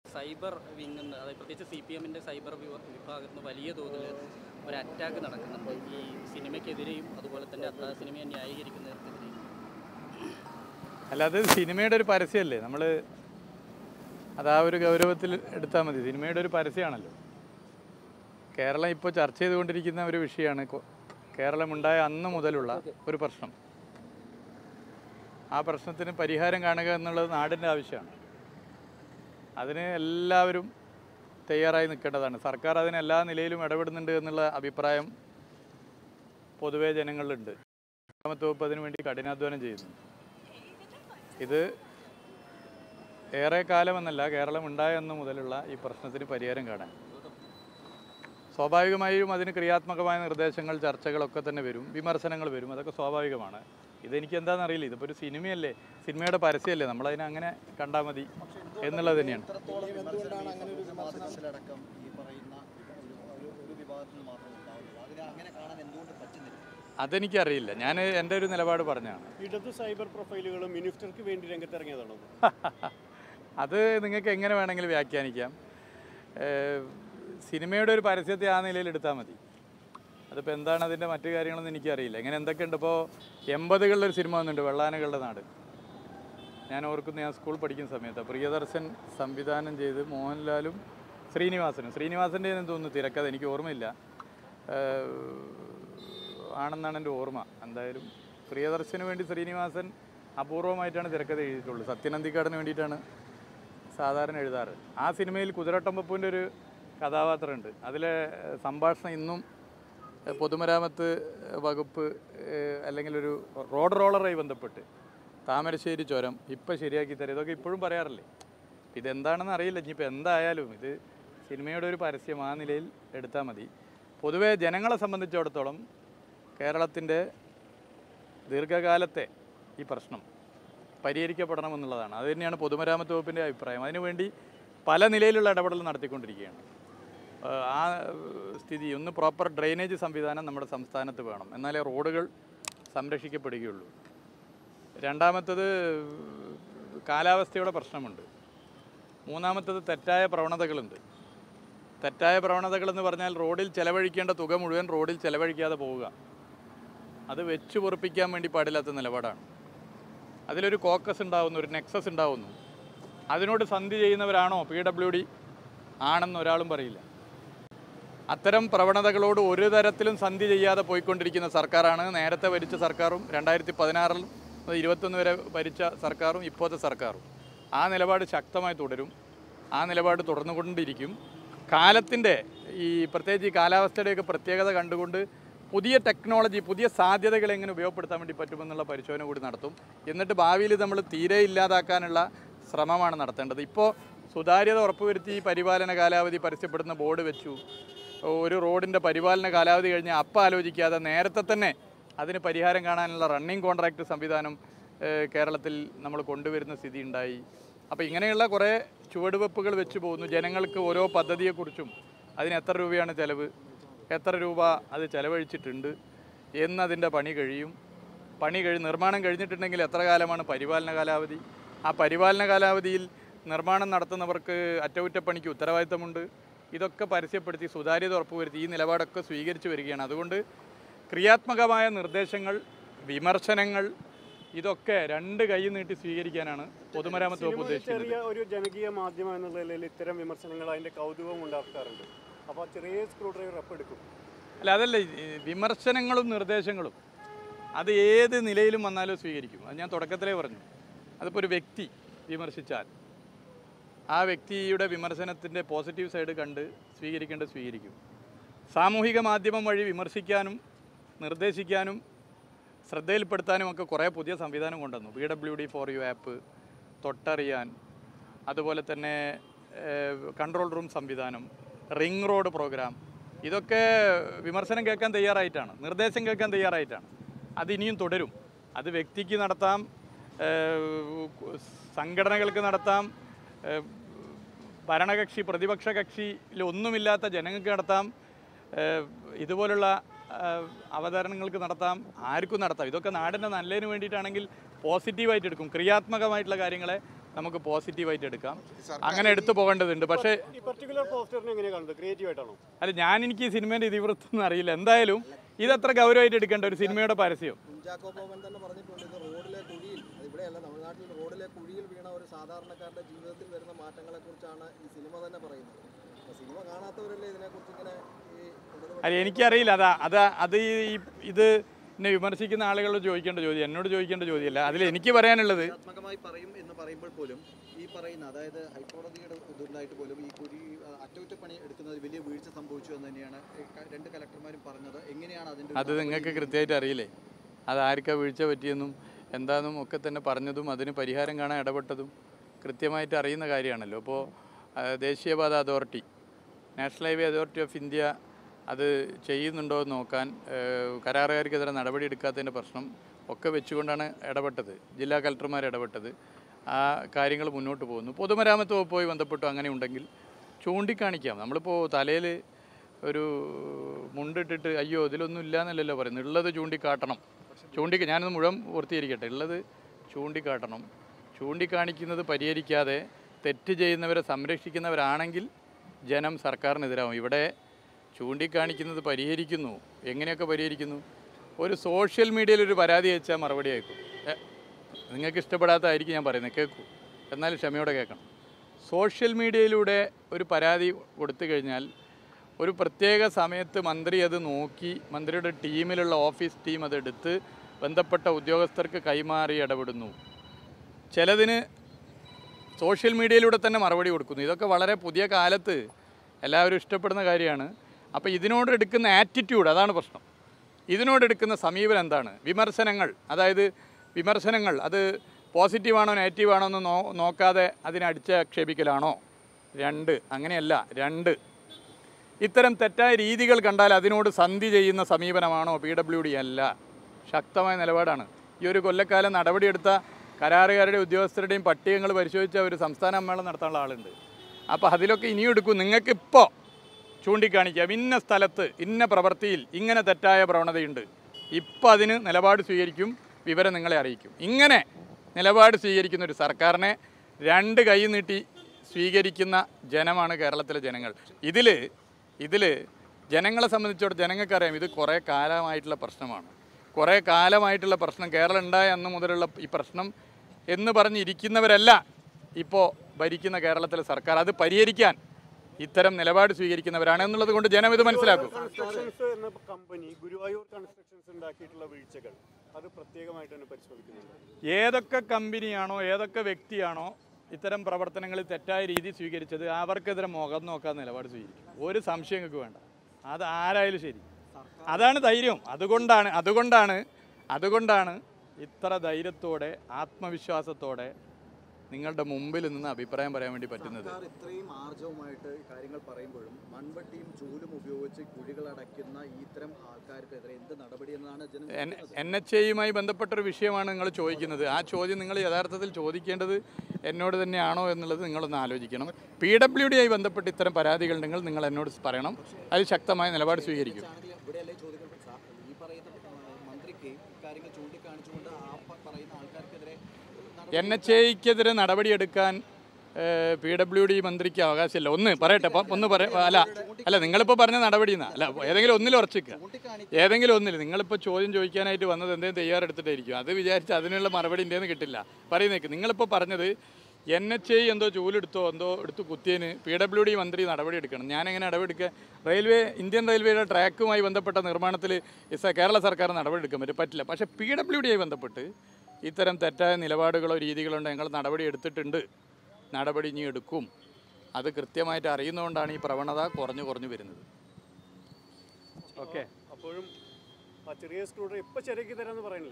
cyber wing എന്ന് അതായത് പ്രത്യേകിച്ച് സി പി എമ്മിൻ്റെ സൈബർ വിവ- വിഭാഗത്ത് നിന്ന് വലിയ തോതിൽ ഒരു അറ്റാക്ക് നടക്കുന്നുണ്ട് ഈ സിനിമയ്ക്കെതിരെയും അതുപോലെ തന്നെ ആ സിനിമയെ ന്യായീകരിക്കുന്നവർക്കെതിരെയും അല്ലാതെ സിനിമയുടെ ഒരു പരസ്യമല്ലേ നമ്മൾ അത് ആ ഒരു ഗൗരവത്തിൽ എടുത്താൽ മതി സിനിമയുടെ ഒരു പരസ്യമാണല്ലോ കേരളം ഇപ്പോൾ ചർച്ച ചെയ്തുകൊണ്ടിരിക്കുന്ന ഒരു വിഷയമാണ് കൊ- കേരളമുണ്ടായ അന്ന് മുതലുള്ള ഒരു പ്രശ്നം ആ പ്രശ്നത്തിന് പരിഹാരം കാണുക എന്നുള്ളത് നാടിൻ്റെ ആവശ്യമാണ് അതിന് എല്ലാവരും തയ്യാറായി നിൽക്കേണ്ടതാണ് സർക്കാർ അതിന് എല്ലാ നിലയിലും ഇടപെടുന്നുണ്ട് എന്നുള്ള അഭിപ്രായം പൊതുവേ ജനങ്ങളിലുണ്ട് രണ്ടാമത്തെ വകുപ്പ് അതിനു വേണ്ടി കഠിനാധ്വാനം ചെയ്യുന്നു ഇത് ഏറെ കാലമെന്നല്ല കേരളം ഉണ്ടായ അന്ന് മുതലുള്ള ഈ പ്രശ്നത്തിന് പരിഹാരം കാണാൻ സ്വാഭാവികമായും അതിന് ക്രിയാത്മകമായ നിർദ്ദേശങ്ങൾ ചർച്ചകളൊക്കെ തന്നെ വരും വിമർശനങ്ങൾ വരും അതൊക്കെ സ്വാഭാവികമാണ് ഇതെനിക്ക് എന്താണെന്ന് അറിയില്ല ഇതിപ്പോൾ ഒരു സിനിമയല്ലേ സിനിമയുടെ പരസ്യമല്ലേ നമ്മളതിനെ അങ്ങനെ കണ്ടാൽ മതി എന്നുള്ളത് തന്നെയാണ് എത്രത്തോളം വിമർശനം ഈ സമൂഹ മാധ്യമത്തിലടക്കം ഈ പറയുന്ന ഒരു- ഒരു ഒരു വിഭാഗത്തിൽ മാത്രം ഉണ്ടാവുന്നത് അതിനെ അങ്ങനെ കാണാൻ എന്തുകൊണ്ട് പറ്റുന്നില്ല അതെനിക്കറിയില്ല ഞാൻ എൻ്റെ ഒരു നിലപാട് പറഞ്ഞതാണ് ഇടത് സൈബർ പ്രൊഫൈലുകളും മിനിസ്റ്റർക്ക് വേണ്ടി രംഗത്തിറങ്ങിയതാണോ അത് നിങ്ങൾക്ക് എങ്ങനെ വേണമെങ്കിലും വ്യാഖ്യാനിക്കാം ഏഹ് സിനിമയുടെ ഒരു പരസ്യത്തെ ആ നിലയിൽ എടുത്താൽ മതി അതിപ്പോൾ എന്താണ് അതിൻ്റെ മറ്റു കാര്യങ്ങളൊന്നും എനിക്കറിയില്ല ഇങ്ങനെ എന്തൊക്കെയുണ്ട് ഇപ്പോൾ എൺപതുകളിലൊരു സിനിമ വന്നിട്ടുണ്ട് വെള്ളാനകളുടെ നാട് ഞാൻ ഓർക്കുന്നു ഞാൻ സ്കൂൾ പഠിക്കുന്ന സമയത്ത് പ്രിയദർശൻ സംവിധാനം ചെയ്ത് മോഹൻലാലും ശ്രീനിവാസനും ശ്രീനിവാസൻ്റെ എന്ന് തോന്നുന്നു തിരക്കഥ എനിക്ക് ഓർമ്മയില്ല ഏഹ് ആണെന്നാണ് എൻ്റെ ഓർമ്മ എന്തായാലും പ്രിയദർശന് വേണ്ടി ശ്രീനിവാസൻ അപൂർവമായിട്ടാണ് തിരക്കഥ എഴുതിയിട്ടുള്ളത് സത്യനന്ദിക്കാടിന് വേണ്ടിയിട്ടാണ് സാധാരണ എഴുതാറ് ആ സിനിമയിൽ കുതിരട്ടമ്പപ്പൂൻ്റെ ഒരു കഥാപാത്രമുണ്ട് അതിലെ ഏഹ്, സംഭാഷണം ഇന്നും ഏഹ്, പൊതുമരാമത്ത് വകുപ്പ് ഏഹ്, അല്ലെങ്കിൽ ഒരു റോഡ് റോളറുമായി ബന്ധപ്പെട്ട് താമരശ്ശേരി ചുരം ഇപ്പം ശരിയാക്കി തരാം ഇതൊക്കെ ഇപ്പോഴും പറയാറില്ലേ ഇതെന്താണെന്ന് അറിയില്ല ഇനിയിപ്പോൾ എന്തായാലും ഇത് സിനിമയുടെ ഒരു പരസ്യം ആ നിലയിൽ എടുത്താൽ മതി പൊതുവേ ജനങ്ങളെ സംബന്ധിച്ചിടത്തോളം കേരളത്തിൻ്റെ ദീർഘകാലത്തെ ഈ പ്രശ്നം പരിഹരിക്കപ്പെടണമെന്നുള്ളതാണ് അത് തന്നെയാണ് പൊതുമരാമത്ത് വകുപ്പിൻ്റെ അഭിപ്രായം അതിനുവേണ്ടി പല നിലയിലുള്ള ഇടപെടൽ നടത്തിക്കൊണ്ടിരിക്കുകയാണ് ഏഹ് ആ ഏഹ് സ്ഥിതി ഒന്ന് പ്രോപ്പർ ഡ്രെയിനേജ് സംവിധാനം നമ്മുടെ സംസ്ഥാനത്ത് വേണം എന്നാലേ റോഡുകൾ സംരക്ഷിക്കപ്പെടുകയുള്ളൂ രണ്ടാമത്തത് കാലാവസ്ഥയുടെ പ്രശ്നമുണ്ട് മൂന്നാമത്തത് തെറ്റായ പ്രവണതകളുണ്ട് തെറ്റായ പ്രവണതകളെന്ന് പറഞ്ഞാൽ റോഡിൽ ചെലവഴിക്കേണ്ട തുക മുഴുവൻ റോഡിൽ ചെലവഴിക്കാതെ പോവുക അത് വെച്ച് പൊറപ്പിക്കാൻ വേണ്ടി പാടില്ലാത്ത നിലപാടാണ് അതിലൊരു കോക്കസ് ഉണ്ടാവുന്നു ഒരു നെക്സസ് ഉണ്ടാവുന്നു അതിനോട് സന്ധി ചെയ്യുന്നവരാണോ പി ഡബ്ല്യു ഡി ആണെന്ന് ഒരാളും പറയില്ല അത്തരം പ്രവണതകളോട് ഒരു തരത്തിലും സന്ധി ചെയ്യാതെ പോയിക്കൊണ്ടിരിക്കുന്ന സർക്കാരാണ് നേരത്തെ ഭരിച്ച സർക്കാരും രണ്ടായിരത്തി പതിനാറിൽ ഇരുപത്തൊന്ന് വരെ ഭരിച്ച സർക്കാരും ഇപ്പോഴത്തെ സർക്കാരും ആ നിലപാട് ശക്തമായി തുടരും ആ നിലപാട് തുടർന്നുകൊണ്ടിരിക്കും കാലത്തിൻ്റെ ഈ പ്രത്യേകിച്ച് ഈ കാലാവസ്ഥയുടെയൊക്കെ പ്രത്യേകത കണ്ടുകൊണ്ട് പുതിയ ടെക്നോളജി പുതിയ സാധ്യതകൾ എങ്ങനെ ഉപയോഗപ്പെടുത്താൻ വേണ്ടി പറ്റുമെന്നുള്ള പരിശോധന കൂടി നടത്തും എന്നിട്ട് ഭാവിയിൽ നമ്മൾ തീരെ ഇല്ലാതാക്കാനുള്ള ശ്രമമാണ് നടത്തേണ്ടത് ഇപ്പോൾ സുതാര്യത ഉറപ്പുവരുത്തി ഈ പരിപാലന കാലാവധി പരസ്യപ്പെടുന്ന ബോർഡ് വെച്ചു ഒരു റോഡിൻ്റെ പരിപാലന കാലാവധി കഴിഞ്ഞ് അപ്പം ആലോചിക്കാതെ നേരത്തെ തന്നെ അതിന് പരിഹാരം കാണാനുള്ള റണ്ണിങ് കോൺട്രാക്ട് സംവിധാനം ഏഹ്, കേരളത്തിൽ നമ്മൾ കൊണ്ടുവരുന്ന സ്ഥിതി ഉണ്ടായി അപ്പോൾ ഇങ്ങനെയുള്ള കുറേ ചുവടുവെപ്പുകൾ വെച്ച് പോകുന്നു ജനങ്ങൾക്ക് ഓരോ പദ്ധതിയെക്കുറിച്ചും അതിന് എത്ര രൂപയാണ് ചിലവ് എത്ര രൂപ അത് ചെലവഴിച്ചിട്ടുണ്ട് എന്നതിൻ്റെ പണി കഴിയും പണി കഴി നിർമ്മാണം കഴിഞ്ഞിട്ടുണ്ടെങ്കിൽ എത്ര കാലമാണ് പരിപാലന കാലാവധി ആ പരിപാലന കാലാവധിയിൽ നിർമ്മാണം നടത്തുന്നവർക്ക് അറ്റകുറ്റപ്പണിക്ക് ഉത്തരവാദിത്തമുണ്ട് ഇതൊക്കെ പരസ്യപ്പെടുത്തി സുതാര്യത ഉറപ്പുവരുത്തി ഈ നിലപാടൊക്കെ സ്വീകരിച്ചു വരികയാണ് അതുകൊണ്ട് ക്രിയാത്മകമായ നിർദ്ദേശങ്ങൾ വിമർശനങ്ങൾ ഇതൊക്കെ രണ്ട് കൈ നീട്ടി സ്വീകരിക്കാനാണ് പൊതുമരാമത്ത് വകുപ്പ് സിനിമ ഒരു ഉദ്ദേശിക്കുന്നത് ചെറിയ ഒരു ജനകീയ മാധ്യമം എന്നുള്ള നിലയിൽ ഇത്തരം വിമർശനങ്ങൾ അതിന്റെ കൗതുകം ഉണ്ടാക്കാറുണ്ട് അപ്പോൾ ചെറിയ സ്ക്രൂ ഡ്രൈവർ അപ്പം എടുക്കും അല്ല അതല്ല ഈ വിമർശനങ്ങളും നിർദ്ദേശങ്ങളും അത് ഏത് നിലയിലും വന്നാലും സ്വീകരിക്കും അത് ഞാൻ തുടക്കത്തിലേ പറഞ്ഞു അതിപ്പോൾ ഒരു വ്യക്തി വിമർശിച്ചാൽ ആ വ്യക്തിയുടെ വിമർശനത്തിൻ്റെ പോസിറ്റീവ് സൈഡ് കണ്ട് സ്വീകരിക്കേണ്ടത് സ്വീകരിക്കും സാമൂഹിക മാധ്യമം വഴി വിമർശിക്കാനും നിർദ്ദേശിക്കാനും ശ്രദ്ധയിൽപ്പെടുത്താനും ഒക്കെ കുറേ പുതിയ സംവിധാനം കൊണ്ടുവന്നു P W D for U app തൊട്ടറിയാൻ അതുപോലെ തന്നെ കൺട്രോൾ റൂം സംവിധാനം റിംഗ് റോഡ് പ്രോഗ്രാം ഇതൊക്കെ വിമർശനം കേൾക്കാൻ തയ്യാറായിട്ടാണ് നിർദ്ദേശം കേൾക്കാൻ തയ്യാറായിട്ടാണ് അത് ഇനിയും തുടരും അത് വ്യക്തിക്ക് നടത്താം ഏഹ്, സംഘടനകൾക്ക് നടത്താം ഏഹ്, ഭരണകക്ഷി പ്രതിപക്ഷ കക്ഷിയിൽ ഒന്നുമില്ലാത്ത ജനങ്ങൾക്ക് നടത്താം ഏഹ്, ഇതുപോലുള്ള ഏഹ്, അവതരണങ്ങൾക്ക് നടത്താം ആർക്കും നടത്താം ഇതൊക്കെ നാടിൻ്റെ നല്ലതിന് വേണ്ടിയിട്ടാണെങ്കിൽ പോസിറ്റീവായിട്ട് എടുക്കും ക്രിയാത്മകമായിട്ടുള്ള കാര്യങ്ങളെ നമുക്ക് പോസിറ്റീവായിട്ട് എടുക്കാം അങ്ങനെ എടുത്തു പോകേണ്ടതുണ്ട് പക്ഷേ ഈ പർട്ടിക്കുലർ പോസ്റ്ററിനെ എങ്ങനെയാണ് കാണുന്നത് ക്രിയേറ്റീവ് ആയിട്ടാണോ അല്ല ഞാൻ എനിക്ക് ഈ സിനിമേൻ്റെ ഇതിവൃത്തൊന്നും അറിയില്ല എന്തായാലും ഇതത്ര ഗൗരവമായിട്ട് എടുക്കേണ്ട ഒരു സിനിമയുടെ പരസ്യം കുഞ്ചാക്കോ ബോബൻ തന്നെ പറഞ്ഞിട്ടുണ്ട് ഇത് റോഡിലെ കുഴിയിൽ അത് ഇവിടെയല്ല തമിഴ്നാട്ടിൽ റോഡിലെ കുഴിയിൽ വീണ ഒരു സാധാരണക്കാരന്റെ ജീവിതത്തിൽ വരുന്ന മാറ്റങ്ങളെ കുറിച്ചാണ് ഈ സിനിമ തന്നെ പറയുന്നത് അപ്പൊ സിനിമ കാണാത്തവരല്ലേ ഇതിനെക്കുറിച്ച് ഇങ്ങനെ ഈ ഇടതുപക്ഷ അല്ല എനിക്കറിയില്ല അതാ അത് അത് ഈ ഇത് എന്നെ വിമർശിക്കുന്ന ആളുകളോട് ചോദിക്കേണ്ട ചോദ്യം എന്നോട് ചോദിക്കേണ്ട ചോദ്യമല്ല അതിൽ എനിക്ക് പറയാനുള്ളത് ക്രിയാത്മകമായി പറയും എന്ന് പറയുമ്പോൾ പോലും ഈ പറയുന്ന അതായത് ഹൈക്കോടതിയുടെ ഇതുണ്ടായിട്ട് പോലും ഈ കുഴി ആ, അറ്റകുറ്റപ്പണി എടുക്കുന്നതിൽ വലിയ വീഴ്ച സംഭവിച്ചു എന്ന് തന്നെയാണ് ഈ ക- രണ്ട് കലക്ടർമാരും പറഞ്ഞത് എങ്ങനെയാണ് അതിന്റെ ഒരു അത് നിങ്ങൾക്ക് കൃത്യമായിട്ട് അറിയില്ലേ അത് ആർക്കാ വീഴ്ച പറ്റിയെന്നും എന്താണെന്നും ഒക്കെ തന്നെ പറഞ്ഞതും അതിന് പരിഹാരം കാണാൻ ഇടപെട്ടതും കൃത്യമായിട്ട് അറിയുന്ന കാര്യമാണല്ലോ അപ്പോൾ ദേശീയപാത authority national highway authority of India അത് ചെയ്യുന്നുണ്ടോ എന്ന് നോക്കാൻ ഏഹ്, കരാറുകാർക്കെതിരെ നടപടി എടുക്കാത്തതിൻ്റെ പ്രശ്നം ഒക്കെ വെച്ചുകൊണ്ടാണ് ഇടപെട്ടത് ജില്ലാ കലക്ടർമാർ ഇടപെട്ടത് ആ കാര്യങ്ങൾ മുന്നോട്ട് പോകുന്നു പൊതുമരാമത്ത് വകുപ്പുമായി ബന്ധപ്പെട്ടു അങ്ങനെ ഉണ്ടെങ്കിൽ ചൂണ്ടിക്കാണിക്കാം നമ്മളിപ്പോൾ തലയിൽ ഒരു മുണ്ടിട്ടിട്ട് അയ്യോ ഇതിലൊന്നും ഇല്ല എന്നല്ലല്ലോ പറയുന്നത് ഉള്ളത് ചൂണ്ടിക്കാട്ടണം ചൂണ്ടി ഞാനത് മുഴുവൻ പൂർത്തീകരിക്കട്ടെ ഉള്ളത് ചൂണ്ടിക്കാട്ടണം ചൂണ്ടിക്കാണിക്കുന്നത് പരിഹരിക്കാതെ തെറ്റ് ചെയ്യുന്നവരെ സംരക്ഷിക്കുന്നവരാണെങ്കിൽ ജനം സർക്കാരിനെതിരാവും ഇവിടെ ചൂണ്ടിക്കാണിക്കുന്നത് പരിഹരിക്കുന്നു എങ്ങനെയൊക്കെ പരിഹരിക്കുന്നു ഒരു സോഷ്യൽ മീഡിയയിൽ ഒരു പരാതി അയച്ചാൽ മറുപടി അയക്കും എ, നിങ്ങൾക്ക് ഇഷ്ടപ്പെടാത്തതായിരിക്കും ഞാൻ പറയുന്നത് കേൾക്കൂ എന്നാൽ ക്ഷമയോടെ കേൾക്കണം സോഷ്യൽ മീഡിയയിലൂടെ ഒരു പരാതി കൊടുത്തു കഴിഞ്ഞാൽ ഒരു പ്രത്യേക സമയത്ത് മന്ത്രി അത് നോക്കി മന്ത്രിയുടെ ടീമിലുള്ള ഓഫീസ് ടീം അതെടുത്ത് ബന്ധപ്പെട്ട ഉദ്യോഗസ്ഥർക്ക് കൈമാറി ഇടപെടുന്നു ചിലതിന് സോഷ്യൽ മീഡിയയിലൂടെ തന്നെ മറുപടി കൊടുക്കുന്നു ഇതൊക്കെ വളരെ പുതിയ കാലത്ത് എല്ലാവരും ഇഷ്ടപ്പെടുന്ന കാര്യമാണ് അപ്പോൾ ഇതിനോട് എടുക്കുന്ന ആറ്റിറ്റ്യൂഡ് അതാണ് പ്രശ്നം ഇതിനോട് എടുക്കുന്ന സമീപനം എന്താണ് വിമർശനങ്ങൾ അതായത് വിമർശനങ്ങൾ അത് പോസിറ്റീവാണോ നെഗറ്റീവാണോ എന്ന് നോ നോക്കാതെ അതിനെ അടിച്ചാക്ഷേപിക്കലാണോ രണ്ട് അങ്ങനെയല്ല രണ്ട് ഇത്തരം തെറ്റായ രീതികൾ കണ്ടാൽ അതിനോട് സന്ധി ചെയ്യുന്ന സമീപനമാണോ പി ഡബ്ല്യു ഡി അല്ല ശക്തമായ നിലപാടാണ് ഈ ഒരു കൊല്ലക്കാലം നടപടിയെടുത്ത കരാറുകാരുടെ ഉദ്യോഗസ്ഥരുടെയും പട്ടികകൾ പരിശോധിച്ച ഒരു സംസ്ഥാന സമ്മേളനം നടത്താനുള്ള ആളുണ്ട് അപ്പോൾ അതിലൊക്കെ ഇനിയും എടുക്കും നിങ്ങൾക്കിപ്പോൾ ചൂണ്ടിക്കാണിക്കാം ഇന്ന സ്ഥലത്ത് ഇന്ന പ്രവൃത്തിയിൽ ഇങ്ങനെ തെറ്റായ പ്രവണതയുണ്ട് ഇപ്പം അതിന് നിലപാട് സ്വീകരിക്കും വിവരം നിങ്ങളെ അറിയിക്കും ഇങ്ങനെ നിലപാട് സ്വീകരിക്കുന്ന ഒരു സർക്കാരിനെ രണ്ട് കൈ നീട്ടി സ്വീകരിക്കുന്ന ജനമാണ് കേരളത്തിലെ ജനങ്ങൾ ഇതിൽ ഇതിൽ ജനങ്ങളെ സംബന്ധിച്ചിടത്തോളം ജനങ്ങൾക്കറിയാം ഇത് കുറേ കാലമായിട്ടുള്ള പ്രശ്നമാണ് കുറേ കാലമായിട്ടുള്ള പ്രശ്നം കേരളം ഉണ്ടായ അന്ന് മുതലുള്ള ഈ പ്രശ്നം എന്ന് പറഞ്ഞിരിക്കുന്നവരല്ല ഇപ്പോൾ ഭരിക്കുന്ന കേരളത്തിലെ സർക്കാർ അത് പരിഹരിക്കാൻ ഇത്തരം നിലപാട് സ്വീകരിക്കുന്നവരാണ് എന്നുള്ളത് കൊണ്ട് ജനം ഇത് മനസ്സിലാക്കും കൺസ്ട്രക്ഷൻസ് എന്ന കമ്പനി ഗുരുവായൂർ കൺസ്ട്രക്ഷൻസ് ഉണ്ടാക്കിയിട്ടുള്ള വീഴ്ചകൾ അത് പ്രത്യേകമായിട്ട് തന്നെ പരിശോധിക്കുന്നുണ്ട് ഏതൊക്കെ കമ്പനിയാണോ ഏതൊക്കെ വ്യക്തിയാണോ ഇത്തരം പ്രവർത്തനങ്ങളിൽ തെറ്റായ രീതി സ്വീകരിച്ചത് അവർക്കെതിരെ മുഖം നോക്കാൻ നിലപാട് സ്വീകരിക്കും ഒരു സംശയം നിങ്ങൾക്ക് വേണ്ട അത് ആരായാലും ശരി അതാണ് ധൈര്യം അതുകൊണ്ടാണ് അതുകൊണ്ടാണ് അതുകൊണ്ടാണ് ഇത്ര ധൈര്യത്തോടെ ആത്മവിശ്വാസത്തോടെ നിങ്ങളുടെ മുമ്പിൽ നിന്ന് അഭിപ്രായം പറയാൻ വേണ്ടി പറ്റുന്നത് സർക്കാർ ഇത്രയും ആർജവമായിട്ട് ഈ കാര്യങ്ങൾ പറയുമ്പോഴും മൺവെട്ടിയും ചൂലും ഉപയോഗിച്ച് കുഴികൾ അടയ്ക്കുന്ന ഈ ഇത്തരം ആൾക്കാർക്കെതിരെ എന്ത് നടപടി എന്നാണ് ജനം എൻ എൻ എച്ച് എയുമായി ബന്ധപ്പെട്ടൊരു വിഷയമാണ് നിങ്ങൾ ചോദിക്കുന്നത് ആ ചോദ്യം നിങ്ങൾ യഥാർത്ഥത്തിൽ ചോദിക്കേണ്ടത് എന്നോട് തന്നെയാണോ എന്നുള്ളത് നിങ്ങളൊന്ന് ആലോചിക്കണം പി ഡബ്ല്യു ഡി ആയി ബന്ധപ്പെട്ട് ഇത്തരം പരാതികൾ ഉണ്ടെങ്കിൽ നിങ്ങൾ എന്നോട് പറയണം അതിൽ ശക്തമായ നിലപാട് സ്വീകരിക്കും ആണെങ്കിൽ ഇവിടെയല്ലേ ചോദ്യങ്ങൾ സാ- ഈ പറയുന്ന ആ, മന്ത്രിക്ക് ഇക്കാര്യങ്ങൾ ചൂണ്ടിക്കാണിച്ചുകൊണ്ട് ആ പ- പറയുന്ന ആൾക്കാർക്കെതിരെ നടപടി എൻ എച്ച് എക്കെതിരെ നടപടിയെടുക്കാൻ പി ഡബ്ല്യു ഡി മന്ത്രിക്ക് അവകാശമില്ല ഒന്ന് പറയട്ടെ അപ്പം ഒന്ന് പറ അല്ല അല്ല നിങ്ങളിപ്പോൾ പറഞ്ഞ നടപടി എന്നാ അല്ല ഏതെങ്കിലും ഒന്നിൽ ഉറച്ചിക്കുക ചൂണ്ടിക്കാണിക്കുക ഏതെങ്കിലും ഒന്നിൽ നിങ്ങളിപ്പോൾ ചോദ്യം ചോദിക്കാനായിട്ട് വന്നത് എന്തെങ്കിലും തയ്യാറെടുത്തിട്ടായിരിക്കും അത് വിചാരിച്ച് അതിനുള്ള മറുപടി ഇന്ത്യന്ന് കിട്ടില്ല പറയുന്നേക്ക് നിങ്ങളിപ്പോൾ പറഞ്ഞത് എൻ എച്ച് ഐ എന്തോ ചൂലെടുത്തോ എന്തോ എടുത്ത് കുത്തിയതിന് പി ഡബ്ല്യു ഡി മന്ത്രി നടപടി എടുക്കണം ഞാൻ എങ്ങനെ നടപടിയെടുക്കുക റെയിൽവേ ഇന്ത്യൻ റെയിൽവേയുടെ ട്രാക്കുമായി ബന്ധപ്പെട്ട നിർമ്മാണത്തിൽ ഇസ- കേരള സർക്കാർ നടപടി എടുക്കാൻ പറ്റും പറ്റില്ല പക്ഷേ പി ഡബ്ല്യു ഡി ആയി ബന്ധപ്പെട്ട് ഇത്തരം തെറ്റായ നിലപാടുകളോ രീതികളോ ഉണ്ട് ഞങ്ങൾ നടപടി എടുത്തിട്ടുണ്ട് നടപടി ഇനി എടുക്കും അത് കൃത്യമായിട്ട് അറിയുന്നതുകൊണ്ടാണ് ഈ പ്രവണത കുറഞ്ഞു കുറഞ്ഞു വരുന്നത് ഓക്കെ അപ്പോഴും ആ ചെറിയ സ്ക്രൂ ഡ്രൈവർ ഇപ്പം ശരിയാക്കി തരാമെന്ന് പറയുന്നില്ല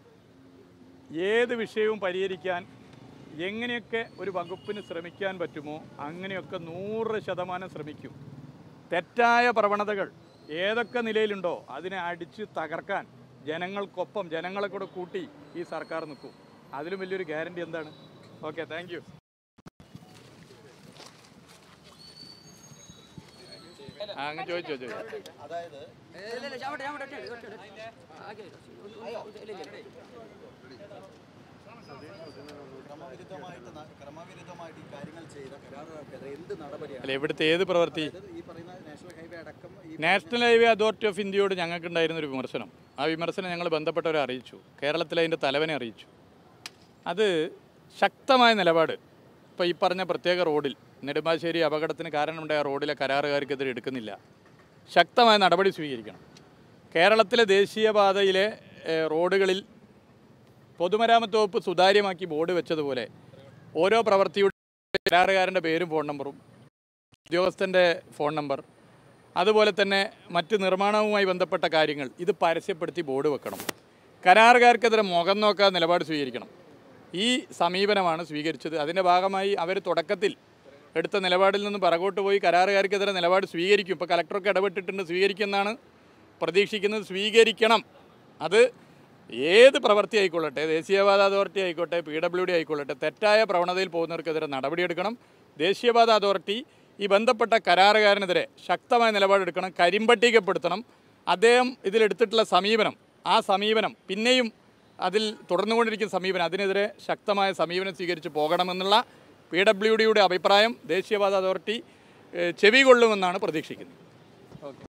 ഏത് വിഷയവും പരിഹരിക്കാൻ എങ്ങനെയൊക്കെ ഒരു വകുപ്പിന് ശ്രമിക്കാൻ പറ്റുമോ അങ്ങനെയൊക്കെ നൂറ് ശതമാനം ശ്രമിക്കും തെറ്റായ പ്രവണതകൾ ഏതൊക്കെ നിലയിലുണ്ടോ അതിനെ അടിച്ച് തകർക്കാൻ ജനങ്ങൾക്കൊപ്പം ജനങ്ങളെ കൂടെ കൂട്ടി ഈ സർക്കാർ നിൽക്കും അതിലും വലിയൊരു ഗ്യാരണ്ടി എന്താണ് ഓക്കെ താങ്ക് യു ആ അങ്ങ് ചോദിച്ചോ ചോദിച്ചോ അതായത് ക്രമവിരുദ്ധമായിട്ട് ന- ക്രമവിരുദ്ധമായിട്ട് ഈ കാര്യങ്ങൾ ചെയ്ത കരാറുകാർക്കെതിരെ എന്ത് നടപടിയാണ് അല്ല ഇവിടുത്തെ ഏത് പ്രവൃത്തി അതായത് ഈ പറയുന്ന നാഷണൽ ഹൈവേ അടക്കം ഈ നാഷണൽ ഹൈവേ അതോറിറ്റി ഓഫ് ഇന്ത്യയോട് ഞങ്ങൾക്കുണ്ടായിരുന്ന ഒരു വിമർശനം ആ വിമർശനം ഞങ്ങൾ ബന്ധപ്പെട്ടവരെ അറിയിച്ചു കേരളത്തിലെ അതിൻ്റെ തലവനെ അറിയിച്ചു അത് ശക്തമായ നിലപാട് ഇപ്പോൾ ഈ പറഞ്ഞ പ്രത്യേക റോഡിൽ നെടുമ്പാശ്ശേരി അപകടത്തിന് കാരണമുണ്ടായ റോഡിലെ കരാറുകാർക്കെതിരെ എടുക്കുന്നില്ല ശക്തമായ നടപടി സ്വീകരിക്കണം കേരളത്തിലെ ദേശീയപാതയിലെ ഏഹ്, റോഡുകളിൽ പൊതുമരാമത്ത് വകുപ്പ് സുതാര്യമാക്കി ബോർഡ് വെച്ചതുപോലെ ഓരോ പ്രവൃത്തിയുടെ കരാറുകാരൻ്റെ പേരും ഫോൺ നമ്പറും ഉദ്യോഗസ്ഥൻ്റെ ഫോൺ നമ്പർ അതുപോലെ തന്നെ മറ്റ് നിർമ്മാണവുമായി ബന്ധപ്പെട്ട കാര്യങ്ങൾ ഇത് പരസ്യപ്പെടുത്തി ബോർഡ് വെക്കണം കരാറുകാർക്കെതിരെ മുഖം നോക്കാതെ നിലപാട് സ്വീകരിക്കണം ഈ സമീപനമാണ് സ്വീകരിച്ചത് അതിൻ്റെ ഭാഗമായി അവർ തുടക്കത്തിൽ എടുത്ത നിലപാടിൽ നിന്ന് പിറകോട്ട് പോയി കരാറുകാർക്കെതിരെ നിലപാട് സ്വീകരിക്കും ഇപ്പോൾ കലക്ടറൊക്കെ ഇടപെട്ടിട്ടുണ്ട് സ്വീകരിക്കുമെന്നാണ് പ്രതീക്ഷിക്കുന്നത് സ്വീകരിക്കണം അത് ഏത് പ്രവൃത്തി ആയിക്കൊള്ളട്ടെ ദേശീയപാത അതോറിറ്റി ആയിക്കോട്ടെ പി ഡബ്ല്യു ഡി ആയിക്കൊള്ളട്ടെ തെറ്റായ പ്രവണതയിൽ പോകുന്നവർക്കെതിരെ നടപടിയെടുക്കണം ദേശീയപാത അതോറിറ്റി ഈ ബന്ധപ്പെട്ട കരാറുകാരനെതിരെ ശക്തമായ നിലപാടെടുക്കണം കരിമ്പട്ടികപ്പെടുത്തണം അദ്ദേഹം ഇതിലെടുത്തിട്ടുള്ള സമീപനം ആ സമീപനം പിന്നെയും അതിൽ തുടർന്നുകൊണ്ടിരിക്കുന്ന സമീപനം അതിനെതിരെ ശക്തമായ സമീപനം സ്വീകരിച്ച് പോകണമെന്നുള്ള പി ഡബ്ല്യു ഡിയുടെ അഭിപ്രായം ദേശീയപാത അതോറിറ്റി ഏഹ്, ചെവി കൊള്ളുമെന്നാണ് പ്രതീക്ഷിക്കുന്നത്